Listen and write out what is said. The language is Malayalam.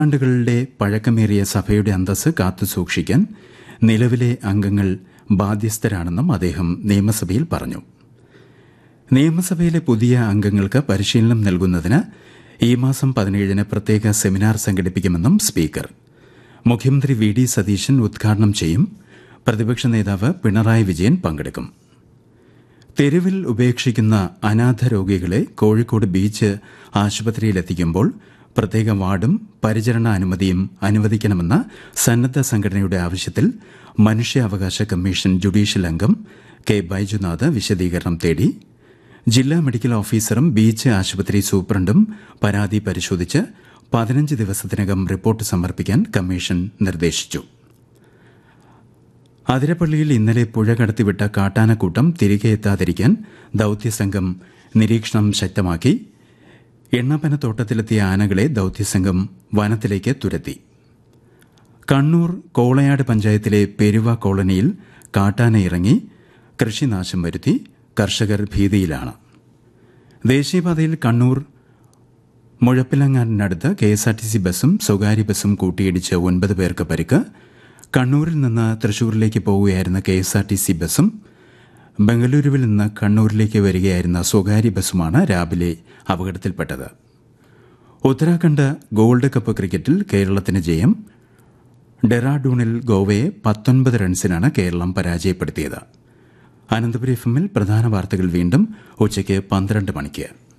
നൂറ്റാണ്ടുകളുടെ പഴക്കമേറിയ സഭയുടെ അന്തസ്സ് കാത്തുസൂക്ഷിക്കാൻ നിലവിലെ അംഗങ്ങൾ ബാധ്യസ്ഥരാണെന്നും അദ്ദേഹം നിയമസഭയിൽ പറഞ്ഞു നിയമസഭയിലെ പുതിയ അംഗങ്ങൾക്ക് പരിശീലനം നൽകുന്നതിന് ഈ മാസം പതിനേഴിന് പ്രത്യേക സെമിനാർ സംഘടിപ്പിക്കുമെന്നും സ്പീക്കർ മുഖ്യമന്ത്രി വി ഡി സതീശൻ ഉദ്ഘാടനം ചെയ്യും പ്രതിപക്ഷ നേതാവ് പിണറായി വിജയൻ പങ്കെടുക്കും തെരുവിൽ ഉപേക്ഷിക്കുന്ന അനാഥ രോഗികളെ കോഴിക്കോട് ബീച്ച് ആശുപത്രിയിലെത്തിക്കുമ്പോൾ പ്രത്യേക വാർഡും പരിചരണ അനുമതിയും അനുവദിക്കണമെന്ന സന്നദ്ധ സംഘടനയുടെ ആവശ്യത്തിൽ മനുഷ്യാവകാശ കമ്മീഷൻ ജുഡീഷ്യൽ അംഗം കെ ബൈജുനാഥ് വിശദീകരണം തേടി ജില്ലാ മെഡിക്കൽ ഓഫീസറും ബീച്ച് ആശുപത്രി സൂപ്രണ്ടും പരാതി പരിശോധിച്ച് പതിനഞ്ച് ദിവസത്തിനകം റിപ്പോർട്ട് സമർപ്പിക്കാൻ കമ്മീഷൻ നിർദ്ദേശിച്ചു അതിരപ്പള്ളിയിൽ ഇന്നലെ പുഴ കടത്തിവിട്ട കാട്ടാനക്കൂട്ടം തിരികെ എത്താതിരിക്കാൻ ദൌത്യസംഘം നിരീക്ഷണം ശക്തമാക്കി എണ്ണപ്പനത്തോട്ടത്തിലെത്തിയ ആനകളെ ദൌത്യസംഘം വനത്തിലേക്ക് തുരത്തി കണ്ണൂർ കോളയാട് പഞ്ചായത്തിലെ പെരുവ കോളനിയിൽ കാട്ടാന ഇറങ്ങി കൃഷിനാശം വരുത്തി കർഷകർ ഭീതിയിലാണ് ദേശീയപാതയിൽ കണ്ണൂർ മുഴപ്പിലങ്ങാടിനടുത്ത് K S R T C ബസും സ്വകാര്യ ബസും കൂട്ടിയിടിച്ച് ഒൻപത് പേർക്ക് പരിക്ക് കണ്ണൂരിൽ നിന്ന് തൃശൂരിലേക്ക് പോവുകയായിരുന്ന K S R T C ബസും ബംഗളൂരുവിൽ നിന്ന് കണ്ണൂരിലേക്ക് വരികയായിരുന്ന സ്വകാര്യ ബസുമാണ് രാവിലെ അപകടത്തിൽപ്പെട്ടത് ഉത്തരാഖണ്ഡ് ഗോൾഡ് കപ്പ് ക്രിക്കറ്റിൽ കേരളത്തിന് ജയം ഡെറാഡൂണിൽ ഗോവയെ പത്തൊൻപത് റൺസിനാണ് കേരളം പരാജയപ്പെടുത്തിയത് അനന്തപുരി എഫ് എമ്മിൽ പ്രധാന വാർത്തകൾ വീണ്ടും ഉച്ചയ്ക്ക് പന്ത്രണ്ട് മണിക്ക്